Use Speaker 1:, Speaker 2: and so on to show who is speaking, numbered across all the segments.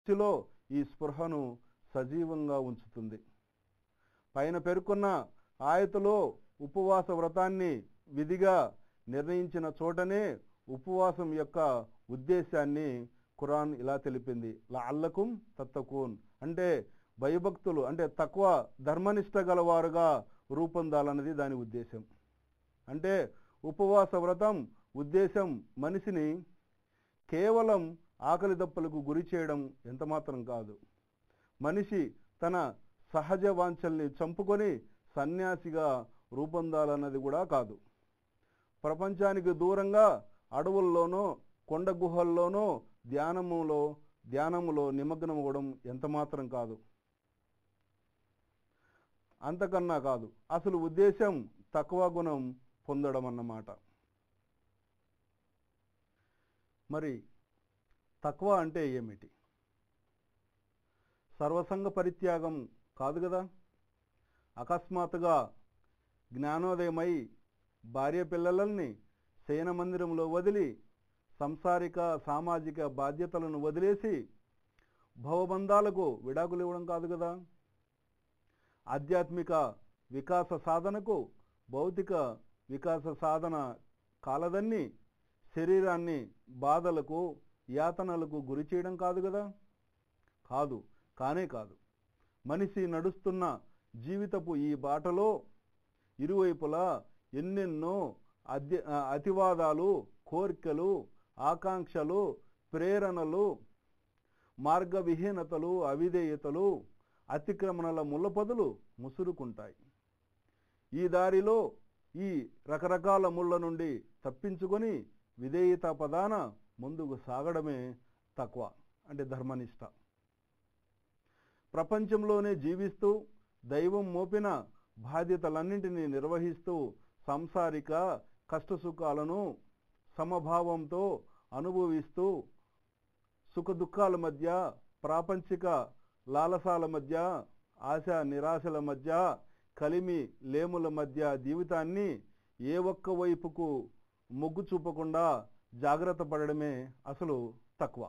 Speaker 1: మనిషిలో ఈ స్పృహను సజీవంగా ఉంచుతుంది పైన పేర్కొన్న ఆయతలో ఉపవాస వ్రతాన్ని విధిగా నిర్ణయించిన చోటనే ఉపవాసం యొక్క ఉద్దేశాన్ని ఖురాన్ ఇలా తెలిపింది లఅల్లకుం తత్తకూన్ అంటే భయభక్తులు అంటే తక్కువ ధర్మనిష్ట గలవారుగా రూపొందాలన్నది దాని ఉద్దేశం అంటే ఉపవాస వ్రతం ఉద్దేశం మనిషిని కేవలం ఆకలి దప్పులకు గురి చేయడం ఎంతమాత్రం కాదు మనిషి తన సహజ వాంఛల్ని చంపుకొని సన్యాసిగా రూపొందాలన్నది కూడా కాదు ప్రపంచానికి దూరంగా అడవుల్లోనో కొండ గుహల్లోనో ధ్యానములో ధ్యానములో నిమగ్నం అవ్వడం ఎంతమాత్రం కాదు అంతకన్నా కాదు అసలు ఉద్దేశం తక్కువ గుణం పొందడం అన్నమాట మరి తక్కువ అంటే ఏమిటి సర్వసంగ పరిత్యాగం కాదు కదా అకస్మాత్తుగా జ్ఞానోదయమై భార్య పిల్లలని శయన మందిరంలో వదిలి సంసారిక సామాజిక బాధ్యతలను వదిలేసి భవబంధాలకు విడాకులు ఇవ్వడం కాదు కదా ఆధ్యాత్మిక వికాస సాధనకు భౌతిక వికాస సాధన కాలదన్ని శరీరాన్ని బాధలకు యాతనలకు గురి చేయడం కాదు కదా కాదు కానే కాదు మనిషి నడుస్తున్న జీవితపు ఈ బాటలో ఇరువైపులా ఎన్నెన్నో అధ్య అతివాదాలు కోరికలు ఆకాంక్షలు ప్రేరణలు మార్గవిహీనతలు అవిధేయతలు అతిక్రమణల ముళ్ళపొదలు ముసురుకుంటాయి ఈ దారిలో ఈ రకరకాల ముళ్ళ నుండి తప్పించుకొని విధేయత పదాన ముందుకు సాగడమే తక్కువ అంటే ధర్మనిష్ట ప్రపంచంలోనే జీవిస్తూ దైవం మోపిన బాధ్యతలన్నింటినీ నిర్వహిస్తూ సంసారిక కష్టసుఖాలను సమభావంతో అనుభవిస్తూ సుఖదుఖాల మధ్య ప్రాపంచిక లాలసాల మధ్య ఆశ నిరాశల మధ్య కలిమి లేముల మధ్య జీవితాన్ని ఏ ఒక్క వైపుకు మొగ్గు చూపకుండా జాగ్రత్త పడడమే అసలు తక్కువ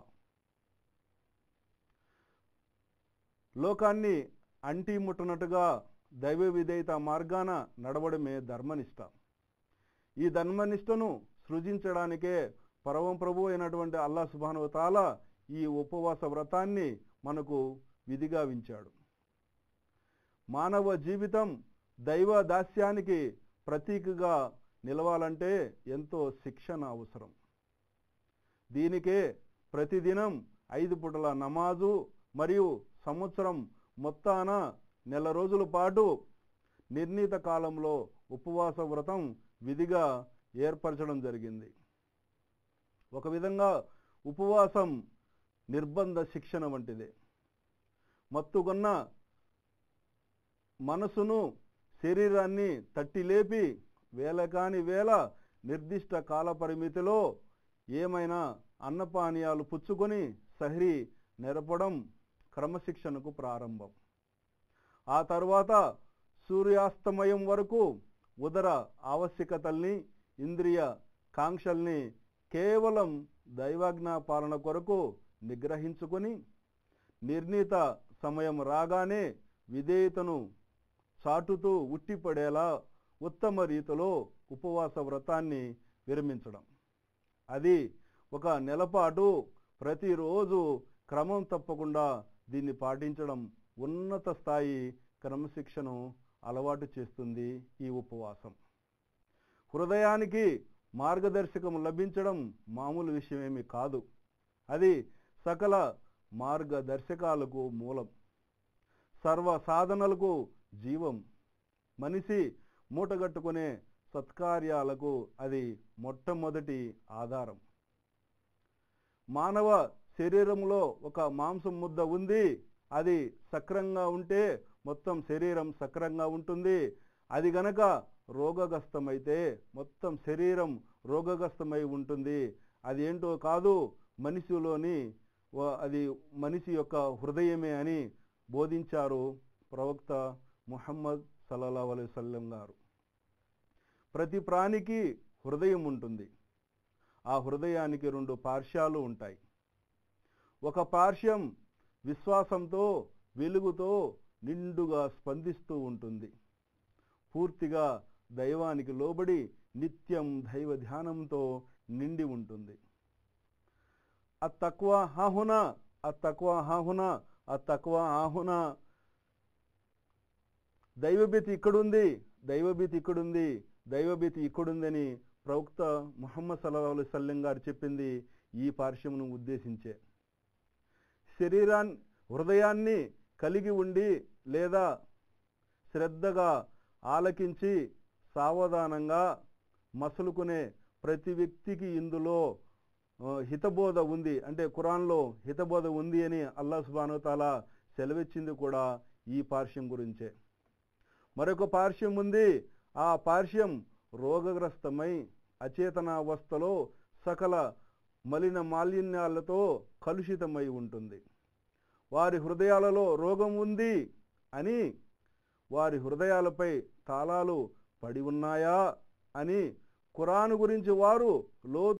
Speaker 1: లోకాన్ని అంటి ముట్టనట్టుగా దైవ విధేయత మార్గాన నడవడమే ధర్మనిష్ట ఈ ధర్మనిష్టను సృజించడానికే పరవం ప్రభు అయినటువంటి అల్లా సుబానువతాల ఈ ఉపవాస వ్రతాన్ని మనకు విధిగా వించాడు మానవ జీవితం దైవ దాస్యానికి ప్రతీకగా నిలవాలంటే ఎంతో శిక్షణ అవసరం దీనికే ప్రతిదినం ఐదు పూటల నమాజు మరియు సంవత్సరం మొత్తాన నెల రోజుల పాటు నిర్ణీత కాలంలో ఉపవాస వ్రతం విధిగా ఏర్పరచడం జరిగింది ఒక విధంగా ఉపవాసం నిర్బంధ శిక్షణ వంటిదే మత్తుగొన్న మనసును శరీరాన్ని తట్టి లేపి వేల కాని వేల నిర్దిష్ట కాల పరిమితిలో ఏమైనా అన్నపానీయాలు పుచ్చుకొని సహరి నెరపడం క్రమశిక్షణకు ప్రారంభం ఆ తర్వాత సూర్యాస్తమయం వరకు ఉదర ఆవశ్యకతల్ని ఇంద్రియ కాంక్షల్ని కేవలం దైవాజ్ఞా పాలన కొరకు నిగ్రహించుకొని నిర్ణీత సమయం రాగానే విధేయతను చాటుతూ ఉట్టిపడేలా ఉత్తమ రీతిలో ఉపవాస వ్రతాన్ని విరమించడం అది ఒక నెలపాటు ప్రతిరోజు క్రమం తప్పకుండా దీన్ని పాటించడం ఉన్నత స్థాయి క్రమశిక్షను అలవాటు చేస్తుంది ఈ ఉపవాసం హృదయానికి మార్గదర్శకం లభించడం మామూలు విషయమేమి కాదు అది సకల మార్గదర్శకాలకు మూలం సర్వ సాధనలకు జీవం మనిషి మూటగట్టుకునే సత్కార్యాలకు అది మొట్టమొదటి ఆధారం మానవ శరీరంలో ఒక మాంసం ముద్ద ఉంది అది సక్రంగా ఉంటే మొత్తం శరీరం సక్రంగా ఉంటుంది అది గనక రోగగ్రస్తమైతే మొత్తం శరీరం రోగగ్రస్తమై ఉంటుంది అది ఏంటో కాదు మనిషిలోని వ- అది మనిషి యొక్క హృదయమే అని బోధించారు ప్రవక్త ముహమ్మద్ సల్లల్లాహు అలైహి వసల్లం గారు ప్రతి ప్రాణికి హృదయం ఉంటుంది ఆ హృదయానికి రెండు పార్శ్యాలు ఉంటాయి ఒక పార్శ్యం విశ్వాసంతో వెలుగుతో నిండుగా స్పందిస్తూ ఉంటుంది పూర్తిగా దైవానికి లోబడి నిత్యం దైవ ధ్యానంతో నిండి ఉంటుంది అత్తక్వ హాహున అత్తక్వ హాహున అత్తక్వ ఆహున దైవభీతి ఇక్కడుంది దైవభీతి ఇక్కడుంది దైవభీతి ఇక్కడుందని ప్రవక్త ముహమ్మద్ సల్లాహు అలైహి సల్లం గారు చెప్పింది ఈ పార్శ్వమును ఉద్దేశించే శరీరాన్ని హృదయాన్ని కలిగి ఉండి లేదా శ్రద్ధగా ఆలకించి సావధానంగా మసలుకునే ప్రతి వ్యక్తికి ఇందులో ఆ, హితబోధ ఉంది అంటే ఖురాన్లో హితబోధ ఉంది అని అల్లా సుబానుతాల సెలవిచ్చింది కూడా ఈ పార్శ్యం గురించే మరొక పార్శ్యం ఉంది ఆ పార్శ్యం రోగగ్రస్తమై అచేతనావస్థలో సకల మలిన మాలిన్యాలతో కలుషితమై ఉంటుంది వారి హృదయాలలో రోగం ఉంది అని వారి హృదయాలపై తాళాలు పడి ఉన్నాయా అని ఖురాను గురించి వారు లో